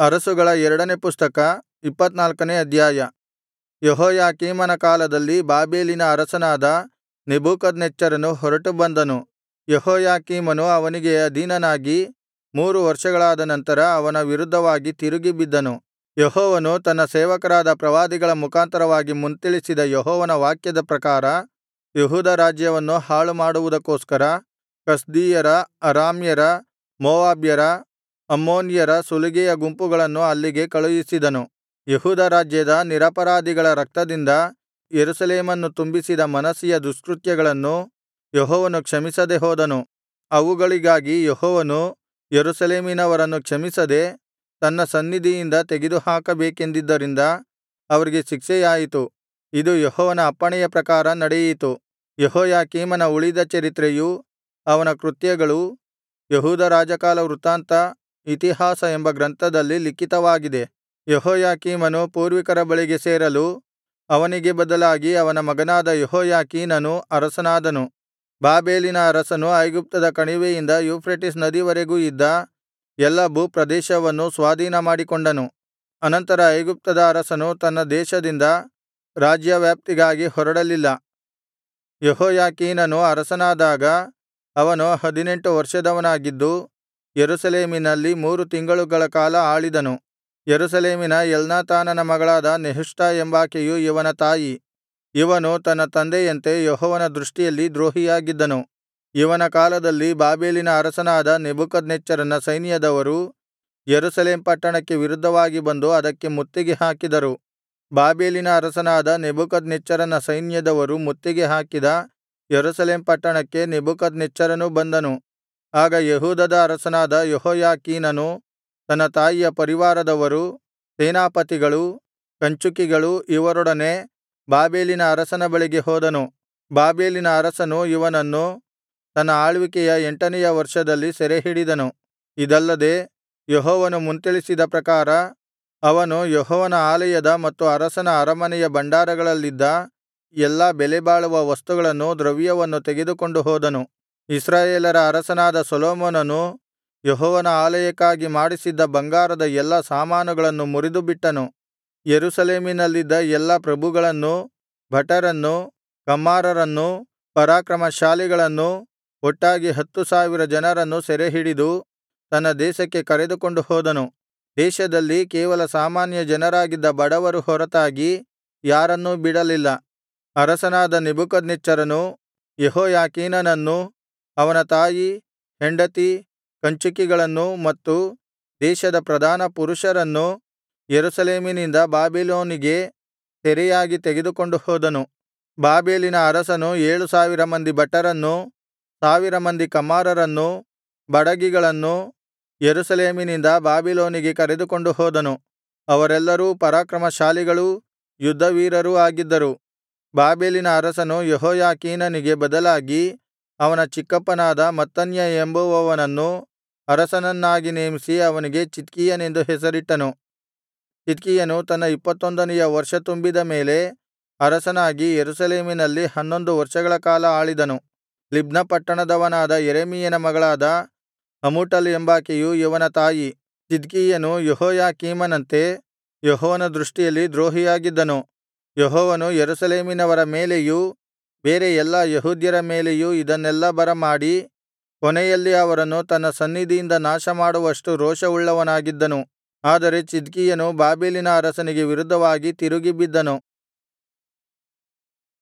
ಅರಸುಗಳ ಎರಡನೆ ಪುಸ್ತಕ ಇಪ್ಪತ್ತನಾಲ್ಕನೇ ಅಧ್ಯಾಯ ಯೆಹೋಯಾಕೀಮನ ಕಾಲದಲ್ಲಿ ಬಾಬೆಲಿನ ಅರಸನಾದ ನೆಬೂಕದ್ನೆಚ್ಚರನು ಹೊರಟು ಬಂದನು ಯೆಹೋಯಾಕೀಮನು ಅವನಿಗೆ ಅಧೀನನಾಗಿ ಮೂರು ವರ್ಷಗಳಾದ ನಂತರ ಅವನ ವಿರುದ್ಧವಾಗಿ ತಿರುಗಿ ಬಿದ್ದನು ಯೆಹೋವನು ತನ್ನ ಸೇವಕರಾದ ಪ್ರವಾದಿಗಳ ಮುಖಾಂತರವಾಗಿ ಮುಂತಿಳಿಸಿದ ಯೆಹೋವನ ವಾಕ್ಯದ ಪ್ರಕಾರ ಯೆಹೂದ ರಾಜ್ಯವನ್ನು ಹಾಳುಮಾಡುವುದಕ್ಕೋಸ್ಕರ ಕಸ್ದೀಯರ ಅರಾಮ್ಯರ ಮೋವಾಬ್ಯರ ಅಮ್ಮೋನ್ಯರ ಸುಲಿಗೆಯ ಗುಂಪುಗಳನ್ನು ಅಲ್ಲಿಗೆ ಕಳುಹಿಸಿದನು ಯೆಹೂದ ರಾಜ್ಯದ ನಿರಪರಾಧಿಗಳ ರಕ್ತದಿಂದ ಯೆರೂಸಲೇಮನ್ನು ತುಂಬಿಸಿದ ಮನಸ್ಸೆಯ ದುಷ್ಕೃತ್ಯಗಳನ್ನು ಯೆಹೋವನು ಕ್ಷಮಿಸದೆ ಹೋದನು ಅವುಗಳಿಗಾಗಿ ಯೆಹೋವನು ಯೆರೂಸಲೇಮಿನವರನ್ನು ಕ್ಷಮಿಸದೆ ತನ್ನ ಸನ್ನಿಧಿಯಿಂದ ತೆಗೆದುಹಾಕಬೇಕೆಂದಿದ್ದರಿಂದ ಅವರಿಗೆ ಶಿಕ್ಷೆಯಾಯಿತು ಇದು ಯೆಹೋವನ ಅಪ್ಪಣೆಯ ಪ್ರಕಾರ ನಡೆಯಿತು ಯೆಹೋಯಾಕೀಮನ ಉಳಿದ ಚರಿತ್ರೆಯೂ ಅವನ ಕೃತ್ಯಗಳೂ ಯೆಹೂದ ರಾಜಕಾಲ ವೃತ್ತಾಂತ ಇತಿಹಾಸ ಎಂಬ ಗ್ರಂಥದಲ್ಲಿ ಲಿಖಿತವಾಗಿದೆ ಯೆಹೋಯಾಕೀಮನು ಪೂರ್ವಿಕರ ಬಳಿಗೆ ಸೇರಲು ಅವನಿಗೆ ಬದಲಾಗಿ ಅವನ ಮಗನಾದ ಯೆಹೋಯಾಖೀನನು ಅರಸನಾದನು ಬಾಬೆಲಿನ ಅರಸನು ಐಗುಪ್ತದ ಕಣಿವೆಯಿಂದ ಯೂಫ್ರೆಟಿಸ್ ನದಿವರೆಗೂ ಇದ್ದ ಎಲ್ಲಾ ಭೂಪ್ರದೇಶವನ್ನೂ ಸ್ವಾಧೀನಮಾಡಿಕೊಂಡನು ಅನಂತರ ಐಗುಪ್ತದ ಅರಸನು ತನ್ನ ದೇಶದಿಂದ ರಾಜ್ಯವ್ಯಾಪ್ತಿಗಾಗಿ ಹೊರಡಲಿಲ್ಲ ಯೆಹೋಯಾಖೀನನು ಅರಸನಾದಾಗ ಅವನು ಹದಿನೆಂಟು ವರ್ಷದವನಾಗಿದ್ದು ಯೆರೂಸಲೇಮಿನಲ್ಲಿ ಮೂರು ತಿಂಗಳುಗಳ ಕಾಲ ಆಳಿದನು ಯೆರೂಸಲೇಮಿನ ಎಲ್ನಾಥಾನನ ಮಗಳಾದ ನೆಹುಷ್ಟಾ ಎಂಬಾಕೆಯು ಇವನ ತಾಯಿ ಇವನು ತನ್ನ ತಂದೆಯಂತೆ ಯೆಹೋವನ ದೃಷ್ಟಿಯಲ್ಲಿ ದ್ರೋಹಿಯಾಗಿದ್ದನು ಇವನ ಕಾಲದಲ್ಲಿ ಬಾಬೆಲಿನ ಅರಸನಾದ ನೆಬೂಕದ್ನೆಚ್ಚರನ ಸೈನ್ಯದವರು ಯೆರೂಸಲೇಮ್ ಪಟ್ಟಣಕ್ಕೆ ವಿರುದ್ಧವಾಗಿ ಬಂದು ಅದಕ್ಕೆ ಮುತ್ತಿಗೆ ಹಾಕಿದರು ಬಾಬೆಲಿನ ಅರಸನಾದ ನೆಬೂಕದ್ನೆಚ್ಚರನ ಸೈನ್ಯದವರು ಮುತ್ತಿಗೆ ಹಾಕಿದ ಯೆರೂಸಲೇಮ್ ಪಟ್ಟಣಕ್ಕೆ ನೆಬೂಕದ್ನೆಚ್ಚರನೂ ಬಂದನು ಆಗ ಯೆಹೂದದ ಅರಸನಾದ ಯೆಹೋಯಾಕೀನನು ತನ್ನ ತಾಯಿಯ ಪರಿವಾರದವರು ಸೇನಾಪತಿಗಳು ಕಂಚುಕಿಗಳು ಇವರೊಡನೆ ಬಾಬೆಲಿನ ಅರಸನ ಬಳಿಗೆ ಹೋದನು ಬಾಬೆಲಿನ ಅರಸನು ಇವನನ್ನು ತನ್ನ ಆಳ್ವಿಕೆಯ ಎಂಟನೆಯ ವರ್ಷದಲ್ಲಿ ಸೆರೆಹಿಡಿದನು ಇದಲ್ಲದೆ ಯೆಹೋವನು ಮುಂತಿಳಿಸಿದ ಪ್ರಕಾರ ಅವನು ಯೆಹೋವನ ಆಲಯದ ಮತ್ತು ಅರಸನ ಅರಮನೆಯ ಭಂಡಾರಗಳಲ್ಲಿದ್ದ ಎಲ್ಲಾ ಬೆಲೆಬಾಳುವ ವಸ್ತುಗಳನ್ನು ದ್ರವ್ಯವನ್ನು ತೆಗೆದುಕೊಂಡು ಹೋದನು ಇಸ್ರಾಯೇಲರ ಅರಸನಾದ ಸೊಲೊಮೋನನು ಯೆಹೋವನ ಆಲಯಕ್ಕಾಗಿ ಮಾಡಿಸಿದ್ದ ಬಂಗಾರದ ಎಲ್ಲಾ ಸಾಮಾನುಗಳನ್ನು ಮುರಿದುಬಿಟ್ಟನು ಯೆರೂಸಲೇಮಿನಲ್ಲಿದ್ದ ಎಲ್ಲಾ ಪ್ರಭುಗಳನ್ನೂ ಭಟರನ್ನೂ ಕಮ್ಮಾರರನ್ನೂ ಪರಾಕ್ರಮಶಾಲಿಗಳನ್ನೂ ಒಟ್ಟಾಗಿ ಹತ್ತು ಸಾವಿರ ಜನರನ್ನು ಸೆರೆಹಿಡಿದು ತನ್ನ ದೇಶಕ್ಕೆ ಕರೆದುಕೊಂಡು ಹೋದನು ದೇಶದಲ್ಲಿ ಕೇವಲ ಸಾಮಾನ್ಯ ಜನರಾಗಿದ್ದ ಬಡವರು ಹೊರತಾಗಿ ಯಾರನ್ನೂ ಬಿಡಲಿಲ್ಲ ಅರಸನಾದ ನೆಬೂಕದ್ನೆಚ್ಚರನು ಯೆಹೋಯಾಕೀನನನ್ನೂ ಅವನ ತಾಯಿ ಹೆಂಡತಿ ಕಂಚುಕಿಗಳನ್ನೂ ಮತ್ತು ದೇಶದ ಪ್ರಧಾನ ಪುರುಷರನ್ನು ಯೆರೂಸಲೇಮಿನಿಂದ ಬಾಬಿಲೋನಿಗೆ ಸೆರೆಯಾಗಿ ತೆಗೆದುಕೊಂಡು ಹೋದನು ಬಾಬೆಲಿನ ಅರಸನು ಏಳು ಸಾವಿರ ಮಂದಿ ಭಟರನ್ನೂ ಸಾವಿರ ಮಂದಿ ಕಮ್ಮಾರರನ್ನೂ ಬಡಗಿಗಳನ್ನೂ ಯೆರೂಸಲೇಮಿನಿಂದ ಬಾಬಿಲೋನಿಗೆ ಕರೆದುಕೊಂಡು ಹೋದನು ಅವರೆಲ್ಲರೂ ಪರಾಕ್ರಮಶಾಲಿಗಳೂ ಯುದ್ಧವೀರರೂ ಆಗಿದ್ದರು ಬಾಬೆಲಿನ ಅರಸನು ಯೆಹೋಯಾಕೀನನಿಗೆ ಬದಲಾಗಿ ಅವನ ಚಿಕ್ಕಪ್ಪನಾದ ಮತ್ತನ್ಯ ಎಂಬುವವನನ್ನು ಅರಸನನ್ನಾಗಿ ನೇಮಿಸಿ ಅವನಿಗೆ ಚಿದ್ಕೀಯನೆಂದು ಹೆಸರಿಟ್ಟನು ಚಿದ್ಕೀಯನು ತನ್ನ ಇಪ್ಪತ್ತೊಂದನೆಯ ವರ್ಷ ತುಂಬಿದ ಮೇಲೆ ಅರಸನಾಗಿ ಯೆರೂಸಲೇಮಿನಲ್ಲಿ ಹನ್ನೊಂದು ವರ್ಷಗಳ ಕಾಲ ಆಳಿದನು ಲಿಬ್ನ ಪಟ್ಟಣದವನಾದ ಯೆರೆಮೀಯನ ಮಗಳಾದ ಹಮೂಟಲ್ ಎಂಬಾಕೆಯು ಇವನ ತಾಯಿ ಚಿದ್ಕೀಯನು ಯೆಹೋಯಾಕೀಮನಂತೆ ಯೆಹೋವನ ದೃಷ್ಟಿಯಲ್ಲಿ ದ್ರೋಹಿಯಾಗಿದ್ದನು ಯೆಹೋವನು ಯೆರೂಸಲೇಮಿನವರ ಮೇಲೆಯೂ ಬೇರೆ ಎಲ್ಲಾ ಯೆಹೂದ್ಯರ ಮೇಲೆಯೂ ಇದನ್ನೆಲ್ಲಾ ಬರಮಾಡಿ ಕೊನೆಯಲ್ಲಿ ಅವರನ್ನು ತನ್ನ ಸನ್ನಿಧಿಯಿಂದ ನಾಶಮಾಡುವಷ್ಟು ರೋಷವುಳ್ಳವನಾಗಿದ್ದನು ಆದರೆ ಚಿದ್ಕೀಯನು ಬಾಬೆಲಿನ ಅರಸನಿಗೆ ವಿರುದ್ಧವಾಗಿ ತಿರುಗಿ ಬಿದ್ದನು